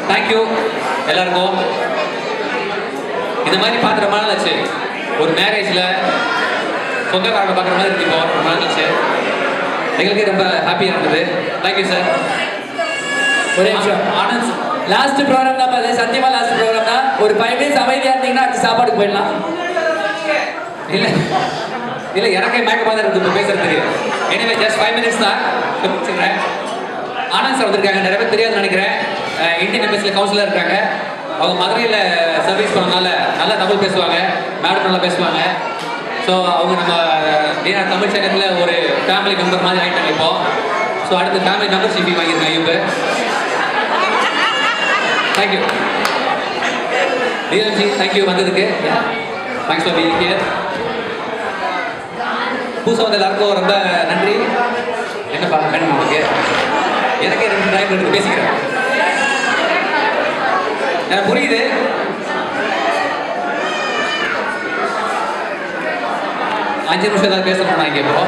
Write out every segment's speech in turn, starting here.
Thank you எல்லாருக்கும் இந்த மாதிரி பார்த்து ரொம்ப நாள் ஆச்சு ஒரு மேரேஜில் சொந்தக்காரங்க பார்க்குற மாதிரி இருக்கு இப்போ ரொம்ப நாள் ஆச்சு எங்களுக்கு ரொம்ப ஹாப்பியாக இருந்தது தேங்க்யூ சார் ஒரே நிமிஷம் ஆனந்த் லாஸ்ட் ப்ரோக்ராம் தான் பாரு சத்தியமா லாஸ்ட் ப்ரோக்ராம் தான் ஒரு ஃபைவ் மினிட்ஸ் அமைதியா இருந்தீங்கன்னா அடுத்து சாப்பாடுக்கு போயிடலாம் இல்லை இல்லை எனக்கே மேக்கப்பாக தான் இருக்குது இப்போ பேசுறதுக்கு எனவே ஜஸ்ட் ஃபைவ் மினிட்ஸ் தான் வச்சுக்கிறேன் ஆனந்த் சார் வந்திருக்காங்க நிறைய பேர் தெரியாதுன்னு நினைக்கிறேன் அஹ் இந்தியன் எம்பசியில் கவுன்சிலர் இருக்காங்க அவங்க மதுரையில் சர்வீஸ் பண்ணனால நல்லா தமிழ் பேசுவாங்க மேடம் நல்லா பேசுவாங்க ஸோ அவங்க நம்ம ஏன்னா தமிழ் சங்கத்தில் ஒரு ஃபேமிலி மெம்பர் மாதிரி ஆகிட்டாங்க இப்போ ஸோ அடுத்து ஃபேமிலி மெம்பர்ஷிப் வாங்கியிருக்காங்க ஐயூப் தேங்க்யூ நீலம்ஜி தேங்க்யூ வந்ததுக்கு தேங்க்ஸ் ஃபார் பீயிங் ஹியர் புதுசாக வந்த எல்லாருக்கும் ரொம்ப நன்றி என்னப்பா வேணும் உங்களுக்கு எனக்கே ரெண்டு டைம் எடுத்து பேசிக்கிறேன் எனக்கு புரியுது அஞ்சு நிமிஷம் ஏதாவது பேசணும் நான் இங்கே இப்போ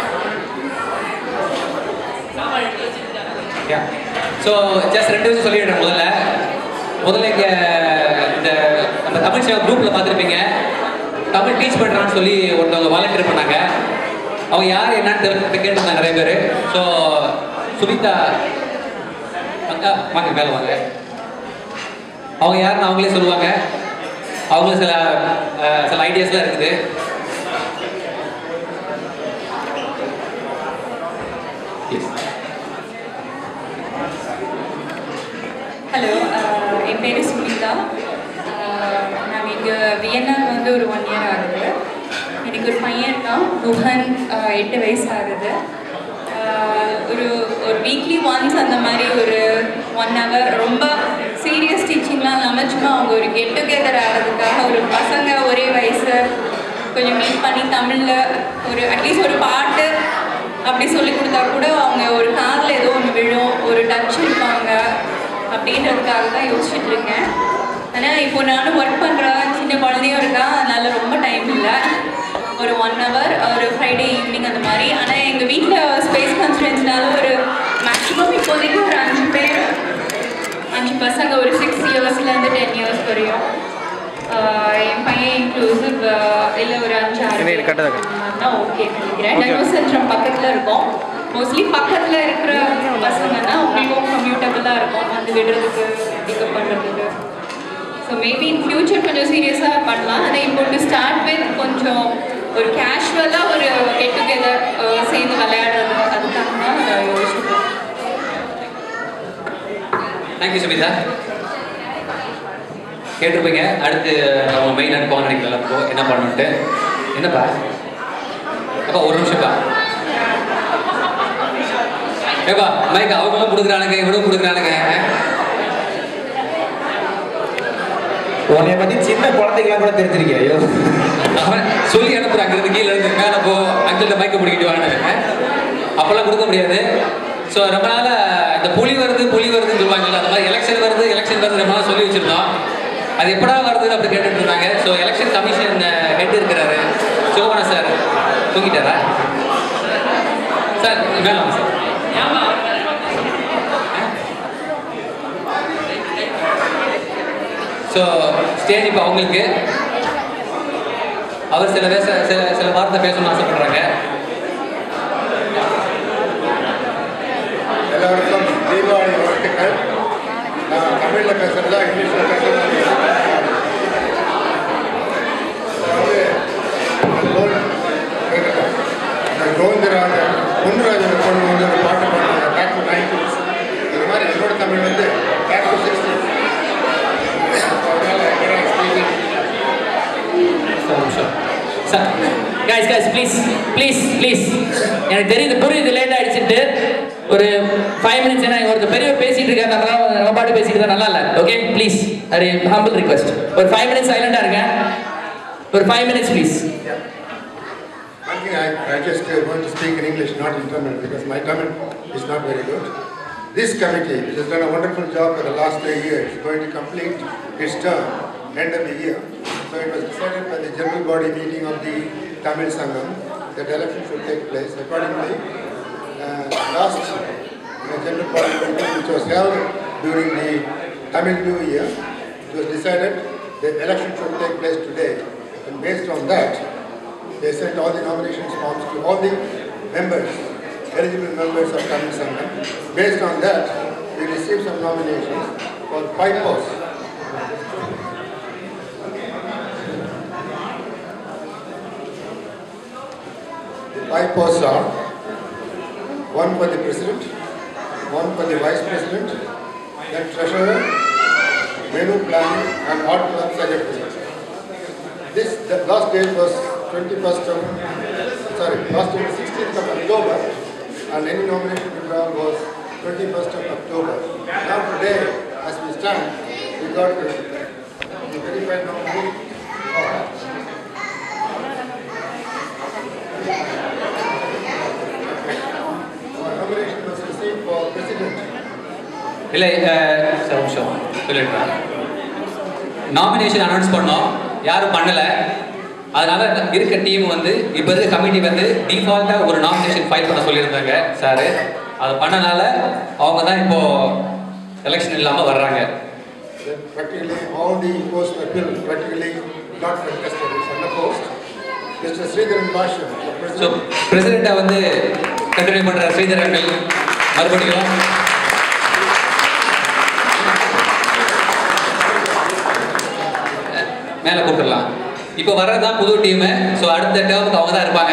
ஸோ ஜஸ்ட் ரெண்டு விஷயம் சொல்லிடுறேன் முதல்ல முதல்ல இங்கே இந்த நம்ம தமிழ் சேவை குரூப்பில் பார்த்துருப்பீங்க தமிழ் டீச் பண்ணுறான்னு சொல்லி ஒருத்தவங்க வாலண்டியர் பண்ணாங்க அவங்க யார் என்னன்னு தெரிஞ்சு கேட்டிருந்தாங்க நிறைய பேர் ஸோ சுமிதா அக்கா வாங்க மேலே வாங்க அவங்க யாருன்னு அவங்களே சொல்லுவாங்க அவங்களுக்கு சில அஹ், சில ஐடியாஸ்லாம் இருக்குது Please. ஹலோ என் பேர் சுமிதா அஹ், நான் இங்கே வியன்னாக்கு வந்து ஒரு ஒன் இயர் ஆகுது எனக்கு ஒரு பையன் இருக்கான் குஹன் அஹ், எட்டு வயசு ஆகுது அஹ், ஒரு ஒரு வீக்லி ஒன்ஸ் அந்த மாதிரி ஒரு ஒன் ஹவர் ரொம்ப சீரியஸ் டீச்சிங்லாம் இல்லாமல் சும்மா அவங்க ஒரு கெட் டுகெதர் ஆகிறதுக்காக ஒரு பசங்க ஒரே வயசு கொஞ்சம் மீட் பண்ணி தமிழில் ஒரு அட்லீஸ்ட் ஒரு பாட்டு அப்படி சொல்லி கொடுத்தா கூட அவங்க ஒரு காதில் ஏதோ ஒன்று விழும் ஒரு டச் இருப்பாங்க அப்படின்றதுக்காக தான் யோசிச்சுட்டு இருக்கேன் ஆனால் இப்போ நானும் ஒர்க் பண்ணுறேன் சின்ன குழந்தையும் இருக்கா அதனால ரொம்ப டைம் இல்லை ஒரு ஒன் ஹவர் ஒரு ஃப்ரைடே ஈவினிங் அந்த மாதிரி ஆனால் எங்கள் வீட்டில் ஸ்பேஸ் கன்ஸ்டன்ஸ்னால ஒரு மேக்ஸிமம் இப்போதைக்கு ஒரு அஞ்சு பேர் அஞ்சு பசங்க ஒரு சிக்ஸ் இயர்ஸ்லேருந்து டென் இயர்ஸ் வரையும் ஆஹ் என் பையன் இன்க்ளூசிவ் இல்லை ஒரு அஞ்சு ஆறு ஓகே நினைக்கிறேன் டைனோ சென்ட்ரம் பக்கத்தில் இருக்கும் மோஸ்ட்லி பக்கத்தில் இருக்கிற பசங்கன்னா உங்களுக்கும் கம்யூட்டபுளாக இருக்கும் வந்து விடுறதுக்கு பிக்கப் பண்ணுறதுக்கு ஸோ மேபி இன் ஃபியூச்சர் கொஞ்சம் சீரியஸாக பண்ணலாம் ஆனால் இப்போ டு ஸ்டார்ட் வித் கொஞ்சம் ஒரு கேஷுவலாக ஒரு கெட் டுகெதர் சேர்ந்து விளையாடுறது அதுக்காக தான் நான் யோசிச்சுட்டு தேங்க்யூ சுமிதா கேட்டிருப்பீங்க அடுத்து நம்ம மெயின் அனுப்ப நினைக்கல எல்லாருக்கும் என்ன பண்ணணுன்ட்டு என்னப்பா அப்பா ஒரு நிமிஷம்ப்பா ஏப்பா மைக் அவங்களும் கொடுக்குறானுங்க இவனும் கொடுக்குறானுங்க உன்னைய பத்தி சின்ன குழந்தைங்களாம் கூட தெரிஞ்சிருக்கேன் ஐயோ அவன் சொல்லி அனுப்புறாங்க இருந்து கீழே இருந்து மேலே போ அங்கிள்கிட்ட மைக்க பிடிக்கிட்டு வான்னு அப்பெல்லாம் கொடுக்க முடியாது ஸோ ரொம்ப நாளா இந்த புலி வருது புலி வருதுன்னு சொல்லுவாங்கல்ல அந்த மாதிரி எலெக்ஷன் வருது எலெக்ஷன் வருது ரொம்ப நாள் சொல்லி வச்சிருந்தோம் அது எப்படா வருதுன்னு அப்படி கேட்டுட்டு இருந்தாங்க ஸோ எலெக்ஷன் கமிஷன் ஹெட் இருக்கிறாரு சிவகணா சார் தூங்கிட்டாரா சார் மேலே வாங்க சார் ஸோ ஸ்டேஜ் இப்போ அவங்களுக்கு அவர் சில பேச சில சில வார்த்தை பேசணும்னு ஆசைப்படுறாங்க எல்லாருக்கும் தீபாவளி வாழ்த்துக்கள் நான் தமிழில் பேசுகிறதா இங்கிலீஷில் பேசுகிறதா வந்து கோவிந்தராஜ பொன்ராஜன் பொண்ணு வந்து ஒரு பாட்டு பாடுறாங்க பேக் டு நைன்டீன்ஸ் இது மாதிரி என்னோட தமிழ் வந்து பேக் டு சிக்ஸ்டீன் அதனால் ஸ்பீக்கிங் ஒரு நிமிஷம் sir guys guys please please please எனக்கு தெரியுது புரியுது லேட் ஆயிடுச்சுட்டு ஒரு ஃபைவ் மினிட்ஸ் ஏன்னா ஒருத்தர் பெரியவர் பேசிட்டு இருக்காரு நம்ம நம்ம பாட்டு பேசிட்டு தான் நல்லா இல்லை ஓகே ப்ளீஸ் ஒரு ஹம்பிள் ரிக்வெஸ்ட் ஒரு ஃபைவ் மினிட்ஸ் சைலண்டாக இருங்க ஒரு five minutes please One thing I, I just uh, want to speak in English, not in Tamil, because my Tamil is not very good. This committee, which has done a wonderful job for the last three years, is going to complete its term end of the year. So it was decided by the general body meeting of the Tamil Sangam that election should take place. Accordingly, uh, last uh, general body meeting, which was held during the Tamil New Year, it was decided the election should take place today. And based on that, they sent all the nomination forms to all the members, eligible members of Tamil Sangam. Based on that, we received some nominations for five posts. The five posts are one for the president, one for the vice president, then treasurer, menu planning and art club secretary. This, the last date was 21st of, sorry, last date was 16th of October and any nomination withdrawal was 21st of October. Now today, as we stand, we got the, the verified nominee. Our nomination was received for president. இல்லை அஹ், sir ஒரு நிமிஷம் சொல்லிடுறேன் nomination announce பண்ணோம் யாரும் பண்ணலை அதனால இருக்க team வந்து இப்போ இருக்க கமிட்டி வந்து டிஃபால்ட்டாக ஒரு நாமினேஷன் ஃபைல் பண்ண சொல்லியிருந்தாங்க சார் அதை பண்ணனால அவங்க தான் இப்போ எலெக்ஷன் இல்லாமல் வர்றாங்க Then practically all the posts were filled, practically not contested, it's unopposed. Mr. Sridharan Basham, the so president, பிரசிடெண்ட்டாக வந்து கண்டினியூ பண்ணுற ஸ்ரீதரங்கள் மறுபடியும் மேலே கூப்பிடலாம் இப்போ வர்றது தான் புது டீமு ஸோ அடுத்த டேர்முக்கு அவங்க தான் இருப்பாங்க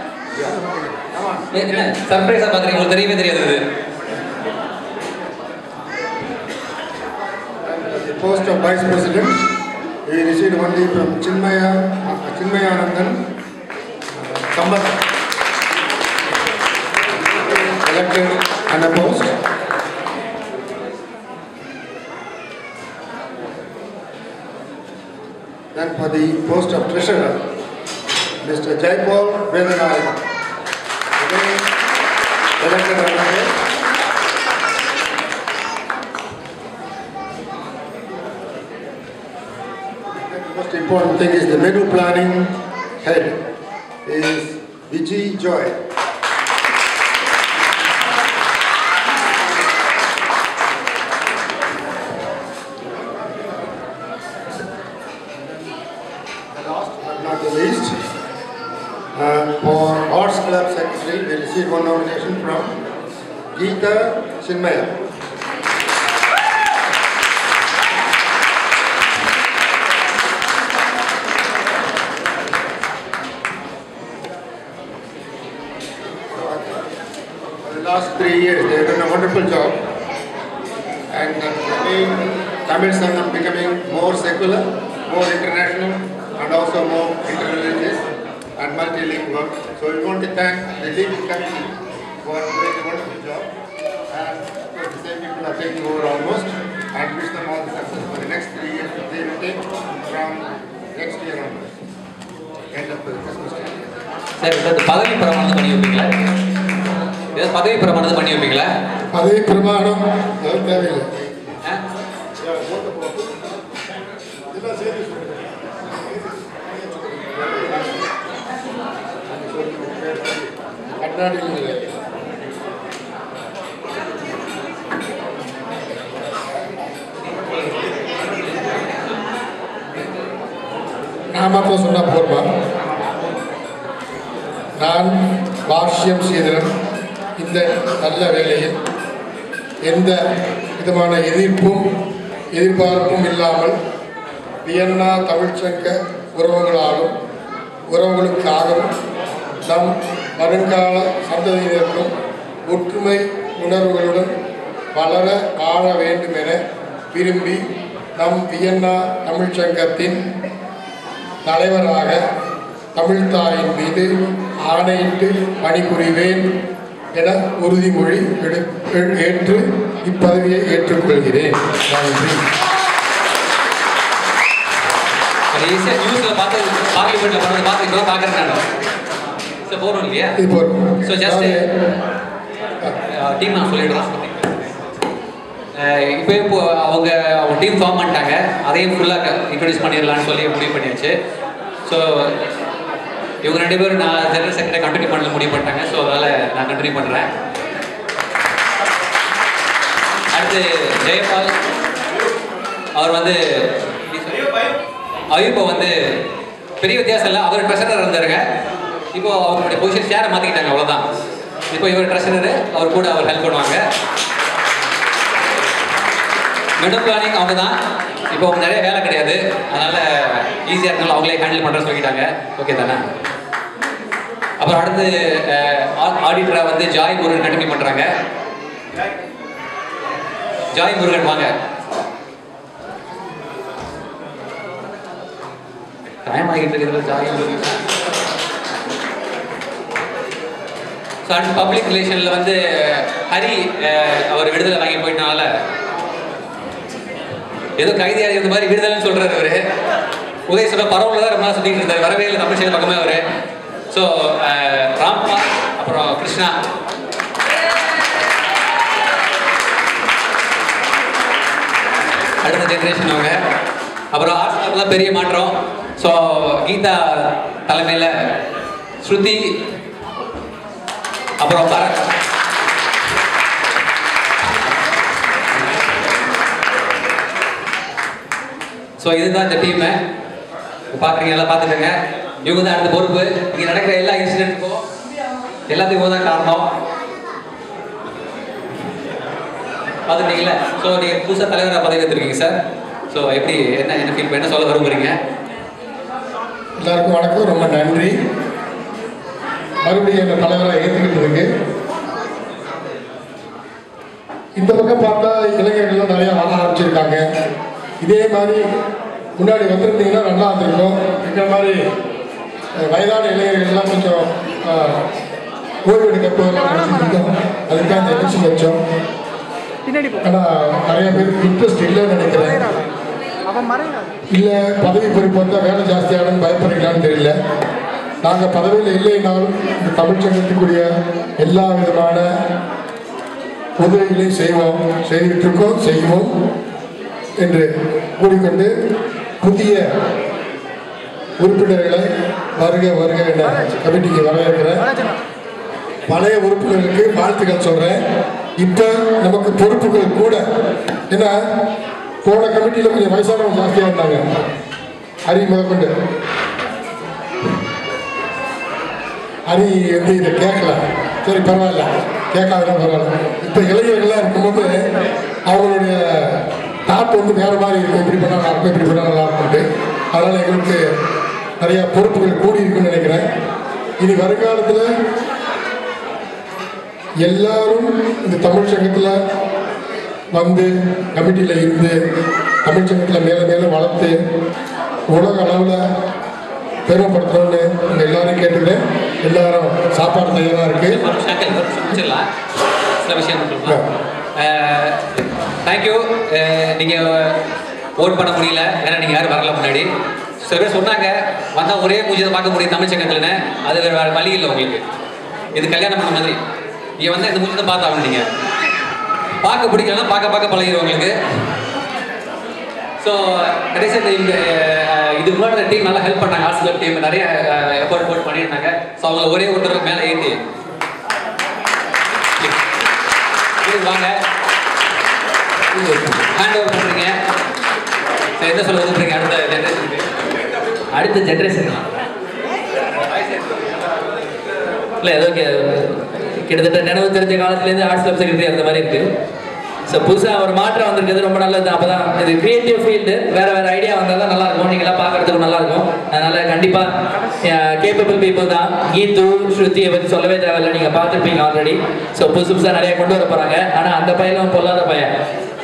ஏ, என்ன சர்ப்ரைஸாக பார்க்குறீங்க உங்களுக்கு தெரியவே தெரியாது இது the post of vice president, we received only from Chinmaya, uh, Chinmayanandan uh, Sambat. Elected unopposed. Then for the post of treasurer, Mr. Jaipal Vedanayak. Again, elected unopposed. The most important thing is the menu planning head is Vijay Joy. The last but not the least, uh, for Arts Club Secretary, we received one nomination from Geeta Chinmaya. For the last three years, they have done a wonderful job. And uh, again, Tamil Sangam becoming more secular, more international, and also more interreligious and multilingual. So we want to thank the legal committee for doing a wonderful job. And of course, the same people are taking over almost, and wish them all the success for the next three years. They will take from next year onwards. End of the Christmas time. Sir இந்த பதவி பிரமாணம் பண்ணி வைப்பீங்களா ஏதாவது பதவி பிரமாணம் பண்ணி வைப்பீங்களா பதவி பிரமாணம் அது தேவையில்லை ஆ? கர்நாடகில் இல்லை நான் மாத்திரம் சொன்னா போதுமா நான் பாஷ்யம் செய்தவன் இந்த நல்ல வேலையில் எந்த விதமான எதிர்ப்பும் எதிர்பார்ப்பும் இல்லாமல் வியன்னா தமிழ்ச்சங்க உறவுகளாலும் உறவுகளுக்காகவும் நம் வருங்கால சந்ததியினருக்கும் ஒற்றுமை உணர்வுகளுடன் வளர வாழ வேண்டும் என விரும்பி நம் வியன்னா தமிழ்ச்சங்கத்தின் தலைவராக தமிழ்த்தாயின் மீது ஆணையிட்டு பணிபுரிவேன் என உறுதிமொழி எடு- எ- ஏற்று இப்பதவியை ஏற்றுக்கொள்கிறேன் நன்றி அது ஈஸியாக நியூஸில் பார்த்து பார்லிமெண்ட்டில் பண்ணது பார்த்து இப்போ பார்க்குறேன் நான் ஸோ போகணும் இல்லையா இது போதும். ஸோ ஜஸ்ட் அதாவது, டீம் நான் சொல்லிடுறேன் இப்போ இப்போ அவங்க அவங்க டீம் ஃபார்ம் பண்ணிட்டாங்க அதையும் ஃபுல்லாக இன்ட்ரடியூஸ் பண்ணிடலாம்னு சொல்லி முடிவு பண்ணியாச்சு ஸோ இவங்க ரெண்டு பேரும் நான் ஜெனரல் செக்ரட்டரி கண்டினியூ பண்ணல முடிவு பண்ணிட்டாங்க ஸோ அதனால் நான் கண்டினியூ பண்ணுறேன் அடுத்து ஜெயபால் அவர் வந்து அயூப்பை வந்து பெரிய வித்தியாசம் இல்லை அவர் ட்ரெஷரர் இருந்தாருங்க இப்போ அவருடைய பொசிஷன் ஷேரை மாற்றிக்கிட்டாங்க அவ்வளோதான் இப்போ இவர் ட்ரெஷரரு அவர் கூட அவர் ஹெல்ப் பண்ணுவாங்க மெட்ரோ பிளானிங் அவங்க தான் இப்போ அவங்க நிறைய வேலை கிடையாது அதனால ஈஸியாக இருந்தாலும் அவங்களே ஹேண்டில் பண்ணுற சொல்லிட்டாங்க ஓகே தானே அப்புறம் அடுத்து ஆடிட்டராக வந்து ஜாய் முருகன் கண்டினியூ பண்ணுறாங்க ஜாய் முருகன் வாங்க டைம் ஆகிட்டு இருக்கிறது Joy Murugan so and public ரிலேஷனில் வந்து ஹரி அஹ், அவர் விடுதலை வாங்கி போயிட்டனால ஏதோ கைதியாக இருந்த மாதிரி விடுதலைன்னு சொல்றாரு அவரு உதய சொல்ல பரவல தான் ரொம்ப நாள் சுத்திட்டு இருந்தாரு வரவே இல்லை தமிழ் செய்தி பக்கமே அவரு ஸோ ராம்பா அப்புறம் கிருஷ்ணா அடுத்த ஜென்ரேஷன் அவங்க அப்புறம் ஆர்ட்ஸ் தான் பெரிய மாற்றம் ஸோ கீதா தலைமையில் ஸ்ருதி அப்புறம் பரத் ஸோ இதுதான் இந்த டீமு பார்க்குறீங்க எல்லாம் பார்த்துக்கோங்க இவங்க தான் அடுத்த பொறுப்பு இங்கே நடக்கிற எல்லா இன்சிடென்ட்டுக்கும் எல்லாத்துக்கும் இவங்க தான் காரணம் பார்த்துட்டீங்களா ஸோ நீங்கள் புதுசாக தலைவராக பதவி எடுத்துருக்கீங்க சார் ஸோ எப்படி என்ன என்ன ஃபீல் என்ன சொல்ல விரும்புறீங்க எல்லாருக்கும் வணக்கம் ரொம்ப நன்றி மறுபடியும் எங்கள் தலைவரை ஏற்றுக்கிட்டதுக்கு இந்த பக்கம் பார்த்தா இளைஞர்கள்லாம் நிறையா வர ஆரம்பிச்சிருக்காங்க இதே மாதிரி முன்னாடி வந்திருந்தீங்கன்னா நல்லா இருந்திருக்கும் எங்களை மாதிரி அஹ், வயதான இளைஞர்கள்லாம் கொஞ்சம் அஹ், ஓய்வு எடுக்க போகலாம் நினச்சிருந்தோம் அதுக்கு அந்த எலெக்ஷன் வச்சோம் ஆனால் நிறைய பேருக்கு இன்ட்ரெஸ்ட் இல்லைன்னு நினைக்கிறேன் இல்லை பதவி பொறுப்பு வந்தால் வேலை ஜாஸ்தியாகணும்னு பயப்படுறீங்களான்னு தெரியல நாங்கள் பதவியில் இல்லைனாலும் இந்த தமிழ் சங்கத்துக்குரிய எல்லா விதமான உதவிகளையும் செய்வோம் செய்துட்டு இருக்கோம் செய்வோம் என்று கூறிக்கொண்டு புதிய உறுப்பினர்களை வருக வருக என கமிட்டிக்கு வரவேற்கிறேன் பழைய உறுப்பினர்களுக்கு வாழ்த்துக்கள் சொல்கிறேன் இப்போ நமக்கு பொறுப்புகள் கூட ஏன்னா போன கமிட்டியில் கொஞ்சம் வயசானவங்க ஜாஸ்தியாக இருந்தாங்க ஹரி முதற்கொண்டு ஹரி வந்து இதை கேட்கல சரி பரவாயில்ல கேட்காதுன்னா பரவாயில்ல இப்போ இளைஞர்கள்லாம் இருக்கும்போது அவங்களுடைய தாட் வந்து வேறு மாதிரி இருக்கும் இப்படி பண்ணால் நல்லா இருக்கும் இப்படி பண்ணால் நல்லா இருக்கும்ட்டு அதனால் எங்களுக்கு நிறையா பொறுப்புகள் கூடி இருக்குன்னு நினைக்கிறேன் இனி வருங்காலத்தில் எல்லாரும் இந்த தமிழ் சங்கத்தில் வந்து கமிட்டியில் இருந்து தமிழ் சங்கத்தில் மேலே மேலே வளர்த்து உலக அளவில் பெருமைப்படுத்தணும்னு உங்கள் எல்லாரும் கேட்டுக்கிறேன் எல்லாரும் சாப்பாடு தயாராக இருக்குது ஒரு நிமிஷம் ஒரு நிமிஷம் முடிச்சிடலாம் சில விஷயம் சொல்லலாம் தேங்க்யூ நீங்கள் ஓட் பண்ண முடியல ஏன்னா நீங்கள் யாரும் வரல முன்னாடி சில பேர் சொன்னாங்க வந்தால் ஒரே பூஜை தான் பார்க்க முடியும் தமிழ் சங்கத்துலன்னு அது வேறு வேறு வழி இல்லை உங்களுக்கு இது கல்யாணம் பண்ண மாதிரி நீங்கள் வந்து இந்த மூஞ்சி தான் பார்த்தாகணும் நீங்கள் பார்க்க பிடிக்கலன்னா பார்க்க பார்க்க பழகிடும் உங்களுக்கு ஸோ கடைசியாக இந்த அஹ், இதுக்கு முன்னாடி டீம் நல்லா ஹெல்ப் பண்ணாங்க ஆர்ட்ஸ் டீம் நிறைய எஃபோர்ட் போட்டு பண்ணியிருந்தாங்க ஸோ அவங்க ஒரே ஒருத்தர் மேலே ஏற்றி இது வாங்க ஹேண்ட் ஓவர் பண்ணுறீங்க ஸோ என்ன சொல்ல விரும்புறீங்க அடுத்த ஜென்ரேஷனுக்கு அடுத்த ஜென்ரேஷன் இல்லை ஏதோ கே- கிட்டத்தட்ட நினைவு தெரிஞ்ச காலத்துலேருந்து ஆர்ட்ஸ் கிளப் செக்ரட்டரி அந்த மாதிரி இருக்கு ஸோ புதுசாக ஒரு மாற்றம் வந்திருக்கிறது ரொம்ப நல்லது அப்போ தான் இது கிரியேட்டிவ் ஃபீல்டு வேற வேற ஐடியா வந்தால் தான் நல்லா இருக்கும் நீங்களாம் பார்க்கறதுக்கு நல்லா இருக்கும் அதனால கண்டிப்பாக கேப்பபிள் பீப்புள் தான் கீத்து ஸ்ருதியை பற்றி சொல்லவே தேவையில்லை நீங்கள் பார்த்துருப்பீங்க ஆல்ரெடி ஸோ புதுசு புதுசாக நிறைய கொண்டு வர போகிறாங்க ஆனால் அந்த பையனும் பொல்லாத பையன்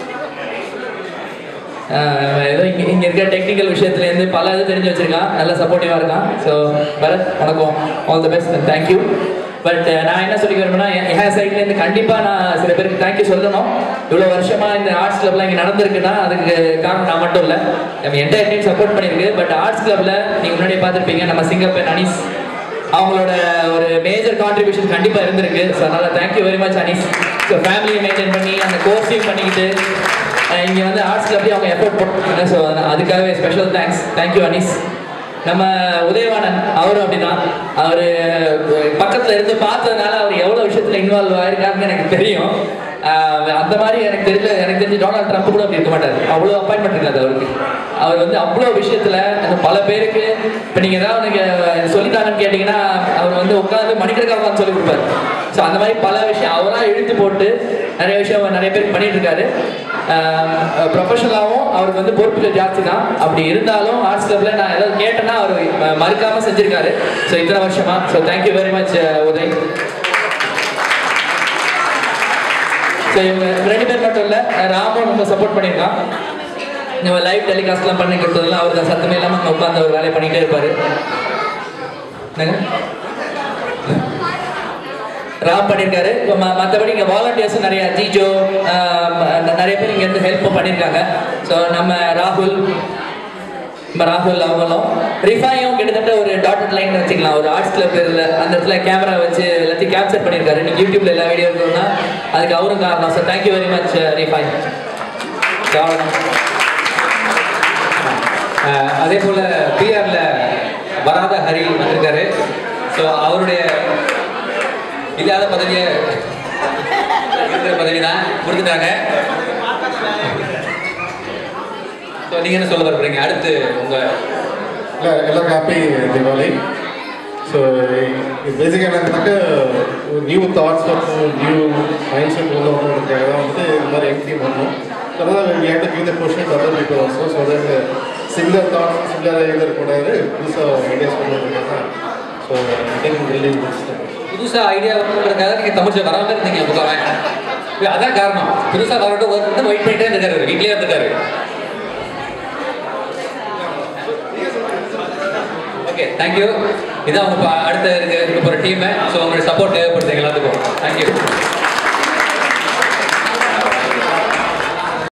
ஆஹ் ஏதோ இங்கே இங்கே இருக்க டெக்னிக்கல் விஷயத்துலேருந்து பல இது தெரிஞ்சு வச்சிருக்கான் நல்ல சப்போர்ட்டிவாக இருக்கான் ஸோ பரத் வணக்கம் all the best thank you but நான் என்ன சொல்லி வரணும்னா என் என் சைட்லேருந்து கண்டிப்பாக நான் சில பேருக்கு தேங்க்யூ சொல்லணும் இவ்வளோ வருஷமாக இந்த ஆர்ட்ஸ் கிளப்லாம் இங்கே நடந்திருக்குன்னா அதுக்கு காரணம் நான் மட்டும் இல்லை நம்ம என்டையர் டீம் சப்போர்ட் பண்ணியிருக்கு பட் ஆர்ட்ஸ் கிளப்பில் நீங்கள் முன்னாடி பார்த்துருப்பீங்க நம்ம சிங்கப்பெண் அனீஸ் அவங்களோட ஒரு மேஜர் கான்ட்ரிபியூஷன் கண்டிப்பாக இருந்திருக்கு ஸோ அதனால் thank you very much Anees so ஃபேமிலியை மெயின்டைன் பண்ணி அந்த கோர்ஸையும் பண்ணிக்கிட்டு அஹ் இங்க வந்து ஆர்ட்ஸ்ல அப்படியே அவங்க எஃபோர்ட் போட்டுருக்காங்க ஸோ அதுக்காகவே ஸ்பெஷல் தேங்க்ஸ் தேங்க்யூ அனீஸ் நம்ம உதயவாணன் அவரும் அப்படிதான் அவர் பக்கத்துல இருந்து பார்த்ததுனால அவர் எவ்வளவு விஷயத்துல இன்வால்வ் ஆயிருக்காருன்னு எனக்கு தெரியும் ஆஹ் அந்த மாதிரி எனக்கு தெரியல எனக்கு தெரிஞ்சு டொனால்ட் ட்ரம்ப் கூட அப்படி இருக்க மாட்டார் அவ்வளோ அப்பாயின்மெண்ட் இருக்காது அவருக்கு அவர் வந்து அவ்வளோ விஷயத்துல அந்த பல பேருக்கு இப்போ நீங்கள் ஏதாவது நீங்கள் சொல்லித்தாங்கன்னு கேட்டிங்கன்னா அவர் வந்து உட்காந்து மணிக்கணக்காக உட்காந்து சொல்லி கொடுப்பாரு ஸோ அந்த மாதிரி பல விஷயம் அவராக இழுத்து போட்டு நிறைய விஷயம் நிறைய பேர் பண்ணிட்டு இருக்காரு ப்ரொஃபஷனலாகவும் அவருக்கு வந்து பொறுப்புகள் ஜாஸ்தி தான் அப்படி இருந்தாலும் ஆர்ட்ஸ் கிளப்ல நான் ஏதாவது கேட்டேன்னா அவர் ம- மறுக்காம செஞ்சிருக்காரு ஸோ இத்தனை வருஷமா so thank you very much Uday so இவங்க ரெண்டு பேர் மட்டும் இல்லை ராமும் ரொம்ப சப்போர்ட் பண்ணியிருக்கான் நம்ம லைவ் டெலிகாஸ்ட்லாம் பண்ணி கொடுத்ததெல்லாம் அவர் தான் சத்தமே இல்லாமல் அங்கே உட்காந்து அவர் வேலையை பண்ணிகிட்டே இருப்பார் என்னங்க ராம் பண்ணியிருக்காரு இப்போ ம மற்றபடி இங்கே வாலண்டியர்ஸும் நிறைய ஜிஜோ ஆஹ் ம- நிறைய பேர் இங்கேருந்து ஹெல்ப்பும் பண்ணியிருக்காங்க ஸோ நம்ம ராகுல் நம்ம ராகுல் அவங்களும் ரிஃபாயும் கிட்டத்தட்ட ஒரு டாட்டட் லைன் வச்சுக்கலாம் ஒரு ஆர்ட்ஸ் கிளப் அந்த இடத்துல கேமரா வச்சு எல்லாத்தையும் கேப்சர் பண்ணியிருக்காரு நீங்கள் யூடியூப்ல எல்லா வீடியோ இருக்குன்னா அதுக்கு அவரும் காரணம் so thank you very much Rifai ah அதே போல பிஆர்ல வராத ஹரி வந்திருக்காரு ஸோ அவருடைய இல்லாத பதவியை இருக்கிற பதவி தான் கொடுத்துட்டாங்க ஸோ நீங்க என்ன சொல்ல விரும்புறீங்க அடுத்து உங்க இல்லை எல்லாருக்கும் ஹாப்பி தீபாவளி ஸோ இது பேசிக்காக என்னன்னாக்க ஒரு நியூ தாட்ஸ் மற்றும் நியூ மைண்ட் செட் கொண்டு வரணுன்றதுக்காக தான் வந்து இந்த மாதிரி எம்டி பண்ணணும் ஸோ அதான் we have to give the questions other people also so that similar thoughts similar இது இருக்கக்கூடாது புதுசாக ஐடியாஸ் பண்ணுறதுக்காக so I think really good step. புதுசா ஐடியா வரணுன்றதுக்காக நீங்க தமிழ்ல வராம இருந்தீங்க புத்தகம் அதான் காரணம் புதுசா வரட்டும் வந்து வெயிட் பண்ணிட்டே இருக்காரு வீட்லயே இருக்காரு ஓகே தேங்க்யூ இதான் உங்க ப- அடுத்த இருக்க இருக்க போற டீம் ஸோ உங்களுடைய சப்போர்ட் தேவைப்படுது எங்களுக்கு